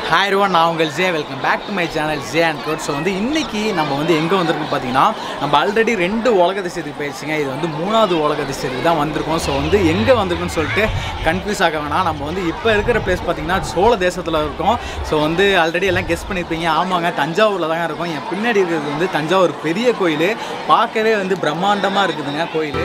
hi everyone, நான் உங்கள் J welcome back to my channel J and code so வந்து இன்னைக்கு நம்ம வந்து எங்கே வந்திருக்கோம் பார்த்தீங்கன்னா நம்ம ஆல்ரெடி ரெண்டு உலக அதிசயத்துக்கு போயிடுச்சுங்க இது வந்து மூணாவது உலக அதிசயத்துக்கு தான் வந்திருக்கோம் ஸோ வந்து எங்கே வந்திருக்குன்னு சொல்லிட்டு கன்ஃபியூஸ் ஆக வேணாம் நம்ம வந்து இப்போ இருக்கிற பிளேஸ் பார்த்தீங்கன்னா சோழ தேசத்தில் இருக்கோம் ஸோ வந்து ஆல்ரெடி எல்லாம் கெஸ் பண்ணியிருப்பீங்க ஆமாங்க தஞ்சாவூரில் தாங்க இருக்கும் என் பின்னாடி இருக்கிறது வந்து தஞ்சாவூர் பெரிய கோயில் பார்க்கவே வந்து பிரம்மாண்டமாக இருக்குதுங்க கோயில்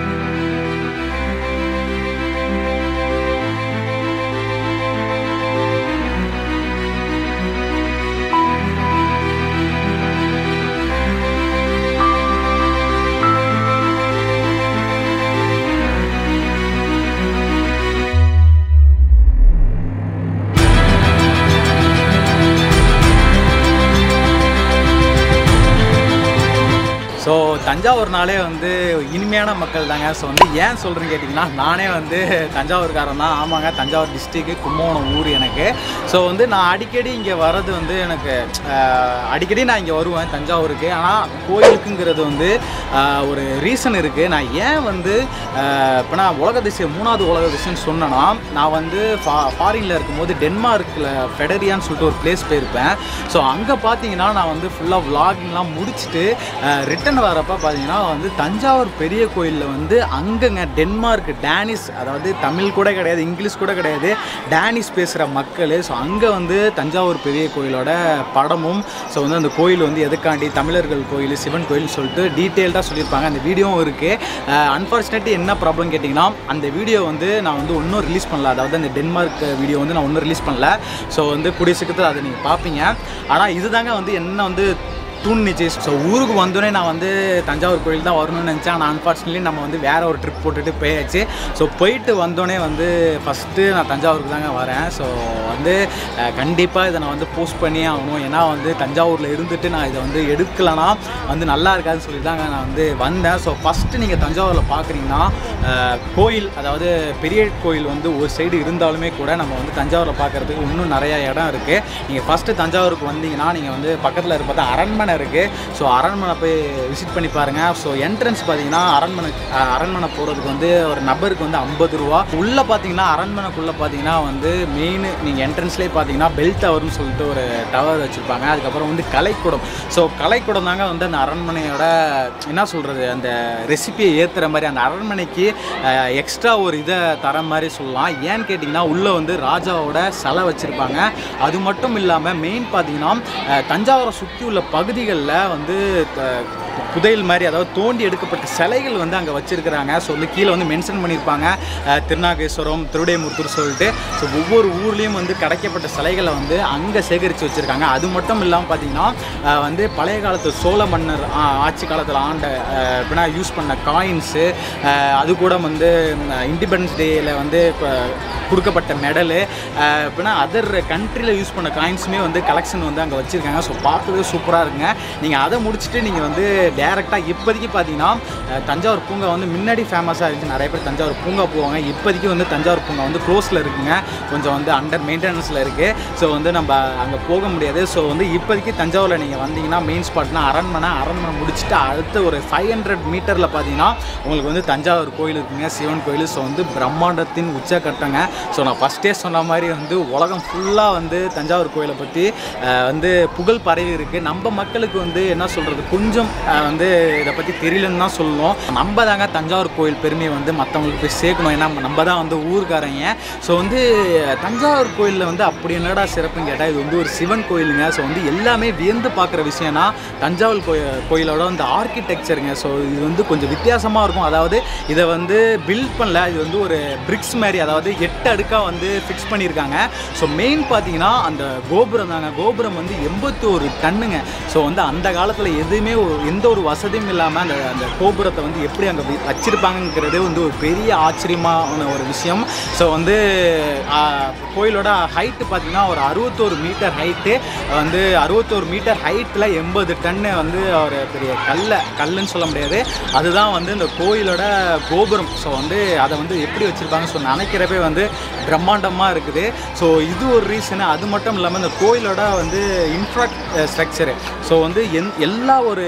ஸோ தஞ்சாவூர்னாலே வந்து இனிமையான மக்கள் தாங்க ஸோ வந்து ஏன் சொல்கிறேன்னு கேட்டிங்கன்னா நானே வந்து தஞ்சாவூர்காரன் தான் ஆமாங்க தஞ்சாவூர் டிஸ்ட்ரிக்கு கும்பகோணம் ஊர் எனக்கு ஸோ வந்து நான் அடிக்கடி இங்கே வர்றது வந்து எனக்கு ஆஹ், அடிக்கடி நான் இங்கே வருவேன் தஞ்சாவூருக்கு ஆனால் கோயிலுக்குங்கிறது வந்து ஆஹ், ஒரு ரீசன் இருக்குது நான் ஏன் வந்து இப்போ நான் உலக அதிசயம் மூணாவது உலக அதிசயம்னு சொன்னேன்னா நான் வந்து ஃபா ஃபாரினில் இருக்கும்போது டென்மார்க்கில் ஃபெடரியான்னு சொல்லிட்டு ஒரு பிளேஸ் போயிருப்பேன் ஸோ அங்கே பார்த்தீங்கன்னா நான் வந்து ஃபுல்லாக vloggingலாம் முடிச்சுட்டு ரிட்டன் வரப்போ பார்த்தீங்கன்னா வந்து தஞ்சாவூர் பெரிய கோயிலில் வந்து அங்கங்க டென்மார்க் டேனிஸ் அதாவது தமிழ் கூட கிடையாது இங்கிலீஷ் கூட கிடையாது டேனிஸ் பேசுகிற மக்கள் ஸோ அங்கே வந்து தஞ்சாவூர் பெரிய கோயிலோட படமும் ஸோ வந்து அந்த கோயில் வந்து எதுக்காண்டி தமிழர்கள் கோயில் சிவன் கோயில்னு சொல்லிட்டு டீட்டெயில்டாக சொல்லியிருப்பாங்க அந்த வீடியோவும் இருக்குது அன்ஃபார்ச்சுனேட்லி என்ன ப்ராப்ளம் கேட்டிங்கன்னா அந்த வீடியோ வந்து நான் வந்து இன்னும் ரிலீஸ் பண்ணல அதாவது அந்த டென்மார்க் வீடியோ வந்து நான் இன்னும் ரிலீஸ் பண்ணல ஸோ வந்து கூடிய சீக்கிரத்தில் அதை நீங்கள் பார்ப்பீங்க ஆனால் இதுதாங்க வந்து என்ன வந்து தூண்டுச்சு ஸோ ஊருக்கு வந்தோடனே நான் வந்து தஞ்சாவூர் கோயில் தான் வரணும்னு நினச்சேன் ஆனால் அன்ஃபார்ச்சுனேட்லி நம்ம வந்து வேற ஒரு ட்ரிப் போட்டுட்டு போயாச்சு ஸோ போயிட்டு வந்தோடனே வந்து ஃபஸ்ட்டு நான் தஞ்சாவூருக்கு தாங்க வரேன் ஸோ வந்து கண்டிப்பாக இதை நான் வந்து போஸ்ட் பண்ணியே ஆகணும் ஏன்னா வந்து தஞ்சாவூரில் இருந்துட்டு நான் இதை வந்து எடுக்கலைன்னா வந்து நல்லா இருக்காதுன்னு சொல்லி தாங்க நான் வந்து வந்தேன் ஸோ ஃபஸ்ட்டு நீங்கள் தஞ்சாவூரில் பார்க்குறீங்கன்னா அஹ், கோயில் அதாவது பெரிய கோயில் வந்து ஒரு சைடு இருந்தாலுமே கூட நம்ம வந்து தஞ்சாவூரில் பார்க்குறதுக்கு இன்னும் நிறைய இடம் இருக்குது நீங்கள் ஃபஸ்ட்டு தஞ்சாவூருக்கு வந்தீங்கன்னா நீங்கள் வந்து பக்கத்தில் இருப்பது அரண்மனை இருக்குது ஸோ அரண்மனை போய் விசிட் பண்ணி பாருங்கள் ஸோ என்ட்ரன்ஸ் பார்த்தீங்கன்னா அரண்மனை அஹ், அரண்மனை போகிறதுக்கு வந்து ஒரு நபருக்கு வந்து ஐம்பது ரூபா உள்ளே பார்த்தீங்கன்னா அரண்மனைக்குள்ளே பார்த்தீங்கன்னா வந்து மெயின் நீங்கள் என்ட்ரன்ஸ்லேயே பார்த்தீங்கன்னா பெல் டவர்னு சொல்லிட்டு ஒரு டவர் வச்சுருப்பாங்க அதுக்கப்புறம் வந்து கலைக்கூடம் ஸோ கலைக்கூடம் தாங்க வந்து அந்த அரண்மனையோட என்ன சொல்கிறது அந்த ரெசிபியை ஏற்றுற மாதிரி அந்த அரண்மனைக்கு எக்ஸ்ட்ரா ஒரு இதை தர மாதிரி சொல்லலாம் ஏன்னு கேட்டிங்கன்னா உள்ளே வந்து ராஜாவோட சிலை வச்சுருப்பாங்க அது மட்டும் இல்லாமல் மெயின் பார்த்தீங்கன்னா அஹ், தஞ்சாவூரை சுற்றி உள்ள பகுதிகளில் வந்து அஹ், புதையல் மாதிரி அதாவது தோண்டி எடுக்கப்பட்ட சிலைகள் வந்து அங்கே வச்சுருக்கிறாங்க ஸோ வந்து கீழே வந்து மென்ஷன் பண்ணியிருப்பாங்க அஹ், திருநாகேஸ்வரம் திருவிடைமுத்தூர் சொல்லிட்டு ஸோ ஒவ்வொரு ஊர்லேயும் வந்து கிடைக்கப்பட்ட சிலைகளை வந்து அங்கே சேகரித்து வச்சுருக்காங்க அது மட்டும் இல்லாமல் பார்த்தீங்கன்னா அஹ், வந்து பழைய காலத்து சோழ மன்னர் ஆ- ஆட்சி காலத்தில் ஆண்ட அஹ், எப்படின்னா யூஸ் பண்ண காயின்ஸு அது கூட வந்து இண்டிபெண்டன்ஸ் டேயில் வந்து இப்ப கொடுக்கப்பட்ட மெடலு எப்படின்னா அதர் கண்ட்ரியில் யூஸ் பண்ண காயின்ஸுமே வந்து கலெக்ஷன் வந்து அங்கே வச்சுருக்காங்க ஸோ பார்க்கவே சூப்பராக இருக்குங்க நீங்கள் அதை முடிச்சுட்டு நீங்கள் வந்து டேரெக்டாக இப்போதைக்கு பார்த்தீங்கன்னா அஹ், தஞ்சாவூர் பூங்கா வந்து முன்னாடி ஃபேமஸாக இருந்துச்சு நிறைய பேர் தஞ்சாவூர் பூங்கா போவாங்க இப்போதைக்கு வந்து தஞ்சாவூர் பூங்கா வந்து க்ளோஸில் இருக்குங்க கொஞ்சம் வந்து அண்டர் மெயின்டெனன்ஸில் இருக்குது ஸோ வந்து நம்ம அங்கே போக முடியாது ஸோ வந்து இப்போதைக்கு தஞ்சாவூரில் நீங்கள் வந்தீங்கன்னா மெயின் ஸ்பாட்னா அரண்மனை அரண்மனை முடிச்சுட்டு அடுத்து ஒரு ஃபைவ் ஹண்ட்ரட் மீட்டரில் பார்த்தீங்கன்னா உங்களுக்கு வந்து தஞ்சாவூர் கோயில் இருக்குங்க சிவன் கோயில் ஸோ வந்து பிரம்மாண்டத்தின் உச்சக்கட்டங்க ஸோ நான் ஃபஸ்ட்டே சொன்ன மாதிரி வந்து உலகம் ஃபுல்லாக வந்து தஞ்சாவூர் கோயிலை பற்றி அஹ், வந்து புகழ் பரவி இருக்குது நம்ம மக்களுக்கு வந்து என்ன சொல்கிறது கொஞ்சம் அஹ், வந்து இதை பற்றி தெரியலன்னு தான் சொல்லணும் நம்ம தாங்க தஞ்சாவூர் கோயில் பெருமையை வந்து மற்றவங்களுக்கு போய் சேர்க்கணும் ஏன்னா நம்ம தான் வந்து ஊருக்காரங்க ஸோ வந்து தஞ்சாவூர் கோயிலில் வந்து அப்படி என்னடா சிறப்புன்னு கேட்டால் இது வந்து ஒரு சிவன் கோயிலுங்க ஸோ வந்து எல்லாமே வியந்து பார்க்குற விஷயம்னா தஞ்சாவூர் கோயில் கோயிலோட அந்த ஆர்கிடெக்சருங்க ஸோ இது வந்து கொஞ்சம் வித்தியாசமாக இருக்கும் அதாவது இதை வந்து பில்ட் பண்ணல இது வந்து ஒரு பிரிக்ஸ் மாதிரி அதாவது எட்டு அடுக்காக வந்து ஃபிக்ஸ் பண்ணியிருக்காங்க ஸோ மெயின் பார்த்தீங்கன்னா அந்த கோபுரம் தாங்க கோபுரம் வந்து எண்பத்தி ஒரு டன்னுங்க ஸோ வந்து அந்த காலத்தில் எதுவுமே ஒரு எந்த ஒரு வசதியும் இல்லாமல் அந்த அந்த கோபுரத்தை வந்து எப்படி அங்கே வச்சிருப்பாங்கங்கிறதே வந்து ஒரு பெரிய ஆச்சரியமான ஒரு விஷயம் ஸோ வந்து ஆ, கோயிலோட ஹைட்டு பார்த்தீங்கன்னா ஒரு அறுபத்தோரு மீட்டர் ஹைட்டு வந்து அறுபத்தோரு மீட்டர் ஹைட்டில் எண்பது டன்னு வந்து ஒரு பெரிய கல்லை கல்லுன்னு சொல்ல முடியாது அதுதான் வந்து இந்த கோயிலோட கோபுரம் ஸோ வந்து அதை வந்து எப்படி வச்சுருப்பாங்க ஸோ நினைக்கிறப்பே வந்து பிரம்மாண்டமாக இருக்குது ஸோ இது ஒரு ரீசனு அது மட்டும் இல்லாமல் இந்த கோயிலோட வந்து இன்ஃப்ரா ஸ்ட்ரக்சரு ஸோ வந்து எந் எல்லா ஒரு எட்ஜுமே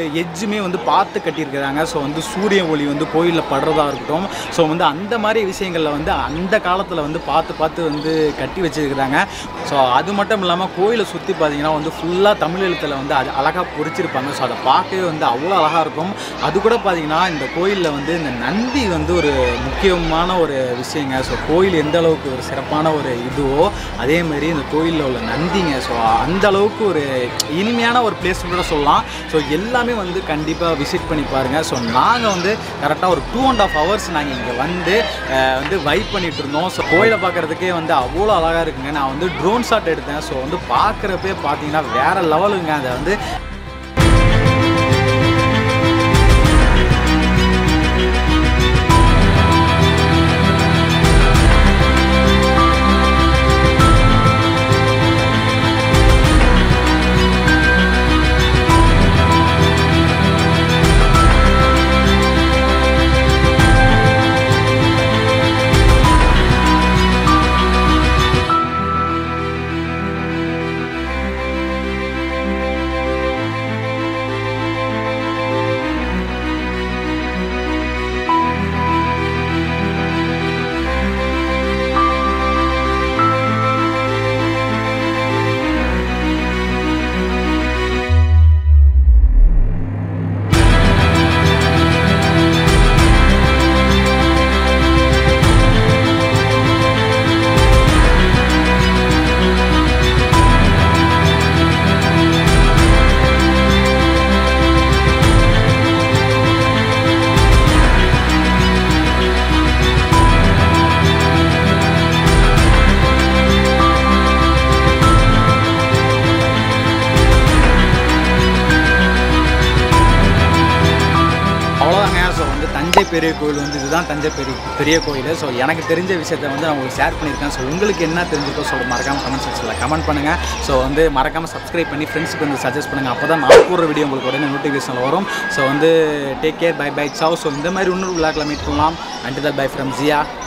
அனைத்துமே வந்து பார்த்து கட்டியிருக்கிறாங்க ஸோ வந்து சூரிய ஒளி வந்து கோயிலில் படுறதா இருக்கட்டும் ஸோ வந்து அந்த மாதிரி விஷயங்களில் வந்து அந்த காலத்தில் வந்து பார்த்து பார்த்து வந்து கட்டி வச்சிருக்கிறாங்க ஸோ அது மட்டும் இல்லாமல் கோயிலை சுற்றி பார்த்தீங்கன்னா வந்து ஃபுல்லாக தமிழ் எழுத்தில் வந்து அது அழகாக பொறிச்சிருப்பாங்க ஸோ அதை பார்க்கவே வந்து அவ்வளோ அழகாக இருக்கும் அது கூட பார்த்தீங்கன்னா இந்த கோயிலில் வந்து இந்த நந்தி வந்து ஒரு முக்கியமான ஒரு விஷயங்க ஸோ கோயில் எந்த அளவுக்கு ஒரு சிறப்பான ஒரு இதுவோ அதே மாதிரி இந்த கோயிலில் உள்ள நந்திங்க ஸோ அந்த அளவுக்கு ஒரு இனிமையான ஒரு பிளேஸ் கூட சொல்லலாம் ஸோ எல்லாமே வந்து கண்டிப்பாக விசிட் பண்ணி பாருங்கள் ஸோ நாங்கள் வந்து கரெக்டாக ஒரு டூ அண்ட் ஆஃப் ஹவர்ஸ் நாங்கள் இங்கே வந்து அஹ், வந்து வைப் பண்ணிட்டு இருந்தோம் ஸோ கோயிலை பார்க்குறதுக்கே வந்து அவ்வளோ அழகாக இருக்குங்க நான் வந்து ட்ரோன் ஷாட் எடுத்தேன் ஸோ வந்து பார்க்குறப்பே பார்த்தீங்கன்னா வேறு லெவலுங்க அதை வந்து அவ்வளோதாங்க ஸோ வந்து தஞ்சை பெரிய கோயில் வந்து இதுதான் தஞ்சை பெரிய பெரிய கோயில் ஸோ எனக்கு தெரிஞ்ச விஷயத்தை வந்து நான் உங்களுக்கு ஷேர் பண்ணியிருக்கேன் ஸோ உங்களுக்கு என்ன தெரிஞ்சிருக்கோ சொல்ல மறக்காமல் கமெண்ட் செக்ஷனில் கமெண்ட் பண்ணுங்கள் ஸோ வந்து மறக்காமல் சப்ஸ்கிரைப் பண்ணி ஃப்ரெண்ட்ஸுக்கு வந்து சஜஸ்ட் பண்ணுங்கள் அப்போ தான் நான் போடுற வீடியோ உங்களுக்கு உடனே நோட்டிஃபிகேஷன் வரும் ஸோ வந்து take care bye bye ciao so இந்த மாதிரி இன்னொரு விழாக்கில் மீட் பண்ணலாம் அண்ட் பை ஃப்ரம் ஜியா